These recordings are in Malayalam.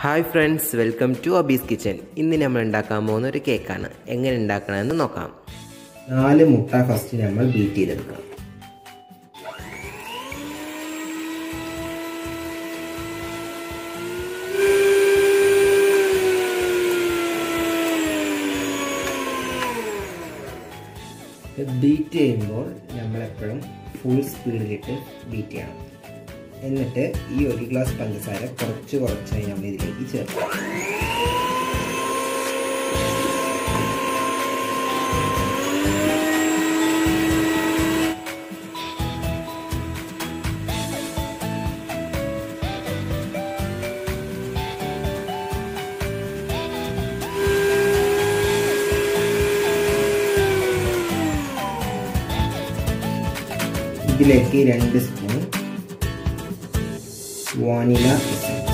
hi friends welcome to Abi's kitchen ഇന്ന് നമ്മൾ ഉണ്ടാക്കാൻ പോകുന്ന ഒരു കേക്കാണ് എങ്ങനെ ഉണ്ടാക്കണമെന്ന് നോക്കാം നാല് മുട്ട ഫസ്റ്റ് നമ്മൾ ബീറ്റ് ചെയ്തെടുക്കണം ബീറ്റ് ചെയ്യുമ്പോൾ നമ്മളെപ്പോഴും ഫുൾ സ്പീഡിലിട്ട് ബീറ്റ് ചെയ്യണം എന്നിട്ട് ഈ ഒരു ഗ്ലാസ് പഞ്ചസാര കുറച്ച് കുറച്ചായി നമ്മൾ ഇതിലേക്ക് ചേർക്കാം ഇതിലേക്ക് രണ്ട് സ്പൂൺ വാനില എസൻസ്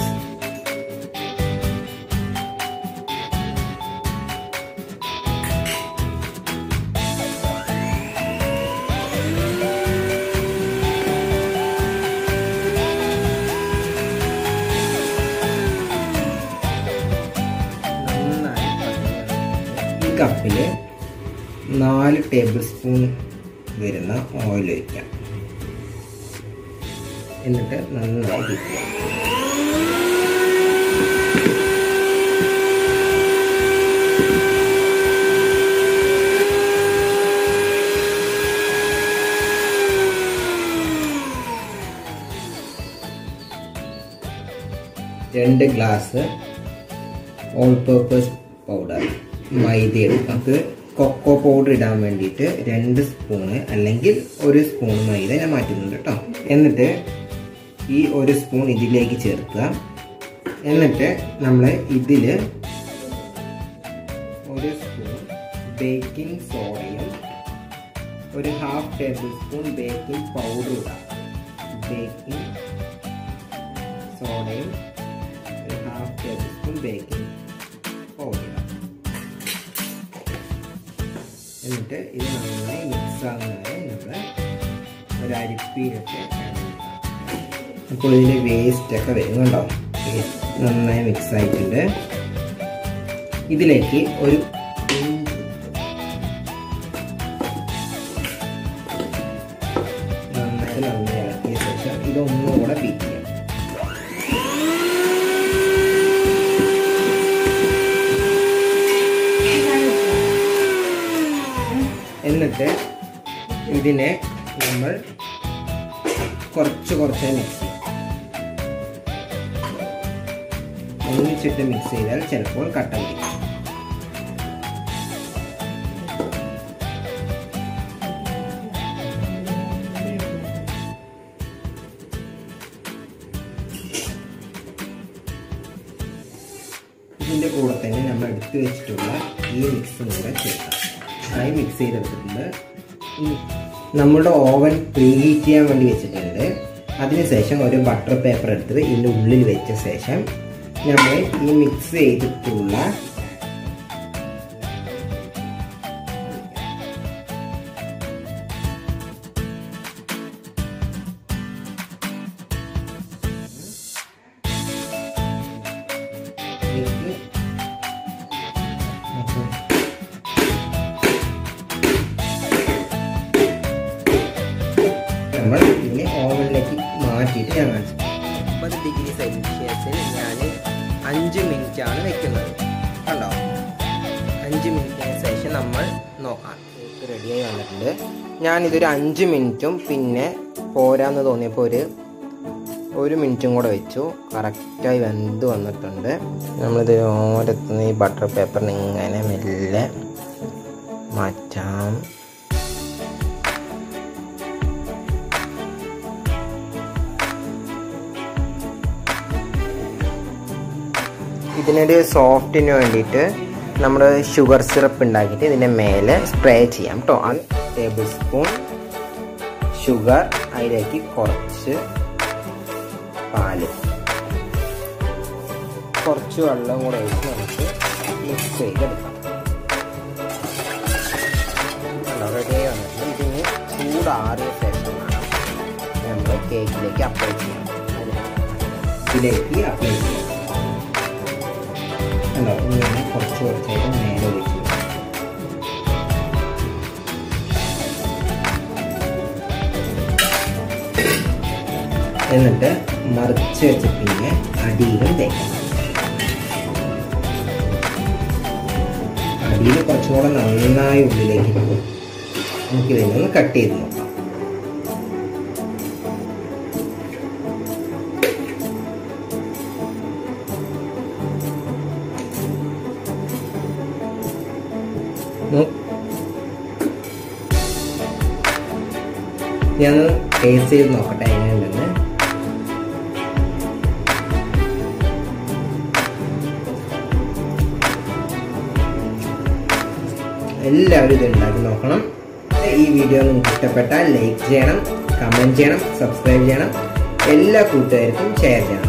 ഈ കപ്പിൽ നാല് ടേബിൾ സ്പൂൺ വരുന്ന ഓയിൽ ഒഴിക്കാം എന്നിട്ട് നന്നായി ബീറ്റ് ചെയ്യാം രണ്ട് glass all purpose powder maida എടുക്കാം നമുക്ക് കൊക്കോ പൗഡർ ഇടാൻ വേണ്ടിയിട്ട് രണ്ട് സ്പൂണ് അല്ലെങ്കിൽ ഒരു സ്പൂൺ മൈദ ഞാൻ മാറ്റുന്നുണ്ട് കേട്ടോ എന്നിട്ട് ഈ ഒരു സ്പൂൺ ഇതിലേക്ക് ചേർക്കുക എന്നിട്ട് നമ്മൾ ഇതിൽ ഒരു സ്പൂൺ ബേക്കിംഗ് സോഡയും ഒരു half tablespoon baking powder ഇടാം ബേക്കിംഗ് സോഡയും ഒരു half tablespoon baking powder ഇടാം എന്നിട്ട് ഇത് നന്നായി മിക്സ് ആകുന്നവരെ നമ്മൾ ഒരു അരിപ്പിയിലിട്ട് അപ്പോൾ ഇതിൽ വേസ്റ്റ് ഒക്കെ വരും കണ്ടോ നന്നായി മിക്സ് ആയിട്ടുണ്ട് ഇതിലേക്ക് ഒരു നന്നായി നന്നായി ഇളക്കിയ ശേഷം ഇതൊന്നുകൂടെ ബീറ്റ് ചെയ്യാം എന്നിട്ട് ഇതിനെ നമ്മൾ കുറച്ച് കുറച്ച് മിക്സ് ചെയ്യും ഒന്നിച്ചിട്ട് മിക്സ് ചെയ്താൽ ചിലപ്പോൾ കട്ട പിടിക്കും ഇതിൻ്റെ കൂടെ തന്നെ നമ്മൾ എടുത്തു വെച്ചിട്ടുള്ള ഈ മിക്സും കൂടെ ചേർക്കാം നന്നായി മിക്സ് ചെയ്തെടുത്തിട്ടുണ്ട് നമ്മുടെ ഓവൻ പ്രീഹീറ്റ് ചെയ്യാൻ വേണ്ടി വെച്ചിട്ടുണ്ട് അതിനുശേഷം ഒരു ബട്ടർ പേപ്പർ എടുത്ത് ഇതിൻ്റെ ഉള്ളിൽ വെച്ച ശേഷം നമ്മൾ ഈ മിക്സ് ചെയ്തിട്ടുള്ള നമ്മൾ ഇതിനെ ഓവനിലേക്ക് മാറ്റിയിട്ട് ഞാൻ കാണിച്ചു മുപ്പത് ഡിഗ്രി സെൽഷ്യസിൽ ഞാൻ അഞ്ച് മിനിറ്റ് ആണ് വെക്കുന്നത് കണ്ടോ അഞ്ച് മിനിറ്റിന് ശേഷം നമ്മൾ നോക്കാം കേക്ക് റെഡിയായി വന്നിട്ടുണ്ട് ഞാനിതൊരു അഞ്ച് മിനിറ്റും പിന്നെ പോരാന്ന് തോന്നിയപ്പോൾ ഒരു ഒരു മിനിറ്റും കൂടെ വെച്ചു കറക്റ്റായി വെന്ത് വന്നിട്ടുണ്ട് നമ്മളിത് ഓരത്തുനിന്ന് ഈ ബട്ടർ പേപ്പറിന് ഇങ്ങനെ മെല്ലെ മാറ്റാം ഇതിനൊരു സോഫ്റ്റിന് വേണ്ടിയിട്ട് നമ്മൾ ഷുഗർ സിറപ്പ് ഉണ്ടാക്കിയിട്ട് ഇതിൻ്റെ മേലെ സ്പ്രേ ചെയ്യാം കേട്ടോ അത് ടേബിൾ സ്പൂൺ ഷുഗർ അതിലേക്ക് കുറച്ച് പാല് കുറച്ച് വെള്ളം കൂടെ ഒഴിച്ച് നമുക്ക് മിക്സ് ചെയ്തെടുക്കാം റെഡി വന്നിട്ട് ഇതിന് ചൂടാറിയ ശേഷം വേണം നമ്മൾ കേക്കിലേക്ക് അപ്ലൈ ചെയ്യാം ഇതിലേക്ക് അപ്ലൈ ചെയ്യാം കണ്ടോ ഇങ്ങനെ കുറച്ച് കുറച്ചായിട്ട് നേരെ ഒഴിച്ചു എന്നിട്ട് മറിച്ച് വെച്ച് പിന്നെ അടിയിലും തേക്കണം അടിയിൽ കുറച്ചും കൂടെ നന്നായി ഉള്ളിലേക്ക് പോകും നമുക്ക് ഇതിനൊന്ന് കട്ട് ചെയ്ത് നോക്കാം നോ- ഞാൻ ടേസ്റ്റ് ചെയ്ത് നോക്കട്ടെ എങ്ങനെയുണ്ടെന്ന് എല്ലാവരും ഇത് ഉണ്ടാക്കി നോക്കണം ഈ വീഡിയോ നിങ്ങൾക്ക് ഇഷ്ടപ്പെട്ടാൽ ലൈക്ക് ചെയ്യണം കമൻറ്റ് ചെയ്യണം സബ്സ്ക്രൈബ് ചെയ്യണം എല്ലാ കൂട്ടുകാർക്കും ഷെയർ ചെയ്യണം